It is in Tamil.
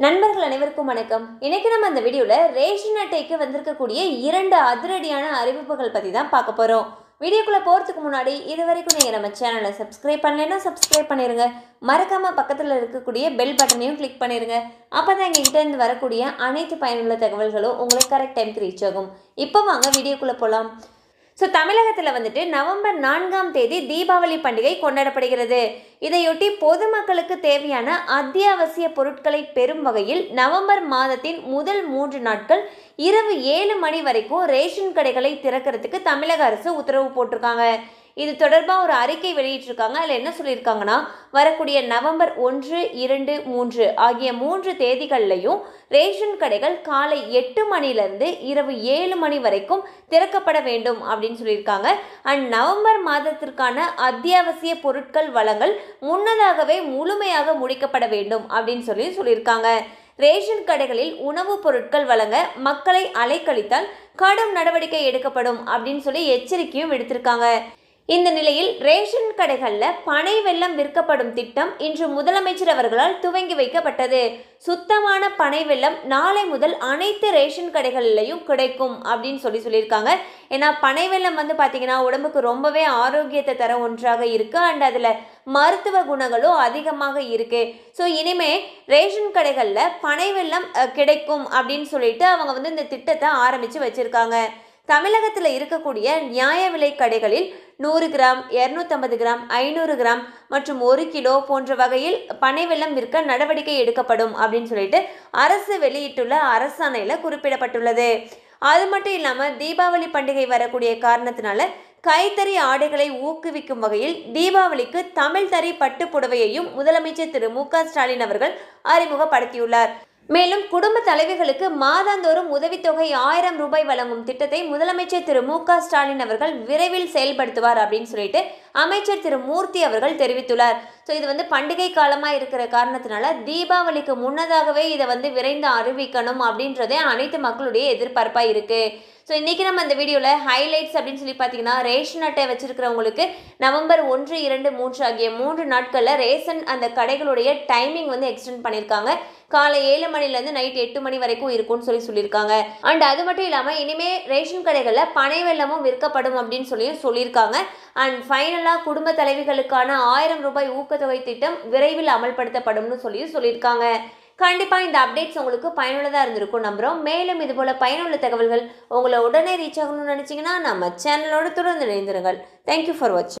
நண்பர்கள் அனைவருக்கும் வணக்கம் இன்னைக்கு நம்ம அந்த வீடியோவில் ரேஷன் அட்டைக்கு வந்திருக்கக்கூடிய இரண்டு அதிரடியான அறிவிப்புகள் பற்றி தான் பார்க்க போகிறோம் வீடியோக்குள்ளே போகிறதுக்கு முன்னாடி இது வரைக்கும் நீங்கள் நம்ம சேனலை சப்ஸ்கிரைப் பண்ணலைன்னா சப்ஸ்கிரைப் பண்ணிடுங்க மறக்காமல் பக்கத்தில் இருக்கக்கூடிய பெல் பட்டனையும் கிளிக் பண்ணிடுங்க அப்போ தான் எங்ககிட்ட இருந்து வரக்கூடிய அனைத்து பயனுள்ள தகவல்களும் உங்களுக்கு கரெக்ட் டைம்க்கு ரீச் ஆகும் இப்போ வாங்க வீடியோக்குள்ளே போகலாம் ஸோ தமிழகத்தில் வந்துட்டு நவம்பர் நான்காம் தேதி தீபாவளி பண்டிகை கொண்டாடப்படுகிறது இதையொட்டி பொதுமக்களுக்கு தேவையான அத்தியாவசிய பொருட்களை பெறும் வகையில் நவம்பர் மாதத்தின் முதல் மூன்று நாட்கள் இரவு ஏழு மணி வரைக்கும் ரேஷன் கடைகளை திறக்கிறதுக்கு தமிழக அரசு உத்தரவு போட்டிருக்காங்க இது தொடர்பாக ஒரு அறிக்கை வெளியிட்டிருக்காங்க அதில் என்ன சொல்லியிருக்காங்கன்னா வரக்கூடிய நவம்பர் ஒன்று இரண்டு மூன்று ஆகிய மூன்று தேதிகள்லையும் ரேஷன் கடைகள் காலை எட்டு மணிலேருந்து இரவு ஏழு மணி வரைக்கும் திறக்கப்பட வேண்டும் அப்படின்னு சொல்லியிருக்காங்க அண்ட் நவம்பர் மாதத்திற்கான அத்தியாவசிய பொருட்கள் வழங்கல் முன்னதாகவே முழுமையாக முடிக்கப்பட வேண்டும் அப்படின்னு சொல்லி சொல்லியிருக்காங்க ரேஷன் கடைகளில் உணவுப் பொருட்கள் வழங்க மக்களை அலைக்கழித்தால் கடும் நடவடிக்கை எடுக்கப்படும் அப்படின்னு சொல்லி எச்சரிக்கையும் விடுத்திருக்காங்க இந்த நிலையில் ரேஷன் கடைகளில் பனை வெல்லம் விற்கப்படும் திட்டம் இன்று முதலமைச்சர் அவர்களால் துவங்கி வைக்கப்பட்டது சுத்தமான பனை வெல்லம் நாளை முதல் அனைத்து ரேஷன் கடைகள்லையும் கிடைக்கும் அப்படின்னு சொல்லி சொல்லியிருக்காங்க ஏன்னா பனை வெல்லம் வந்து பார்த்திங்கன்னா உடம்புக்கு ரொம்பவே ஆரோக்கியத்தை தர ஒன்றாக இருக்குது அண்ட் அதில் மருத்துவ குணங்களும் அதிகமாக இருக்குது ஸோ இனிமே ரேஷன் கடைகளில் பனை வெல்லம் அஹ், கிடைக்கும் அப்படின்னு சொல்லிட்டு அவங்க வந்து இந்த திட்டத்தை ஆரம்பித்து வச்சுருக்காங்க தமிழகத்தில் இருக்கக்கூடிய நியாய விலை கடைகளில் நூறு கிராம் இரநூத்தம்பது கிராம் ஐநூறு கிராம் மற்றும் ஒரு கிலோ போன்ற வகையில் பனை வெல்லம் விற்க நடவடிக்கை எடுக்கப்படும் அப்படின்னு சொல்லிட்டு அரசு வெளியிட்டுள்ள அரசாணையில் குறிப்பிடப்பட்டுள்ளது அது மட்டும் இல்லாமல் தீபாவளி பண்டிகை வரக்கூடிய காரணத்தினால கைத்தறி ஆடைகளை ஊக்குவிக்கும் வகையில் தீபாவளிக்கு தமிழ் தறி பட்டு புடவையையும் முதலமைச்சர் திரு மு க ஸ்டாலின் அவர்கள் அறிமுகப்படுத்தியுள்ளார் மேலும் குடும்ப தலைவிகளுக்கு மாதாந்தோறும் உதவித்தொகை ஆயிரம் ரூபாய் வழங்கும் திட்டத்தை முதலமைச்சர் திரு மு க ஸ்டாலின் அவர்கள் விரைவில் செயல்படுத்துவார் அப்படின்னு சொல்லிட்டு அமைச்சர் திரு மூர்த்தி அவர்கள் தெரிவித்துள்ளார் ஸோ இது வந்து பண்டிகை காலமாக இருக்கிற காரணத்தினால தீபாவளிக்கு முன்னதாகவே இதை வந்து விரைந்து அறிவிக்கணும் அப்படின்றதே அனைத்து மக்களுடைய எதிர்பார்ப்பாக இருக்குது ஸோ இன்றைக்கி நம்ம இந்த வீடியோவில் ஹைலைட்ஸ் அப்படின்னு சொல்லி பார்த்தீங்கன்னா ரேஷன் அட்டை வச்சிருக்கிறவங்களுக்கு நவம்பர் ஒன்று இரண்டு மூன்று ஆகிய மூன்று நாட்களில் ரேஷன் அந்த கடைகளுடைய டைமிங் வந்து எக்ஸ்டெண்ட் பண்ணியிருக்காங்க காலை ஏழு மணிலேருந்து நைட் எட்டு மணி வரைக்கும் இருக்கும்னு சொல்லி சொல்லியிருக்காங்க அண்ட் அது மட்டும் இல்லாமல் இனிமே ரேஷன் கடைகளில் பனை வெல்லமும் விற்கப்படும் அப்படின்னு சொல்லியும் சொல்லியிருக்காங்க அண்ட் ஃபைனலாக குடும்ப தலைவிகளுக்கான ஆயிரம் ரூபாய் ஊக்கத்தொகை திட்டம் விரைவில் அமல்படுத்தப்படும்னு சொல்லியும் சொல்லியிருக்காங்க கண்டிப்பாக இந்த அப்டேட்ஸ் உங்களுக்கு பயனுள்ளதாக இருந்திருக்கும் நம்புகிறோம் மேலும் இது போல் பயனுள்ள தகவல்கள் உங்களை உடனே ரீச் ஆகணும்னு நினச்சிங்கன்னா நம்ம சேனலோடு தொடர்ந்து இணைந்திருங்கள் தேங்க்யூ ஃபார் வாட்சிங்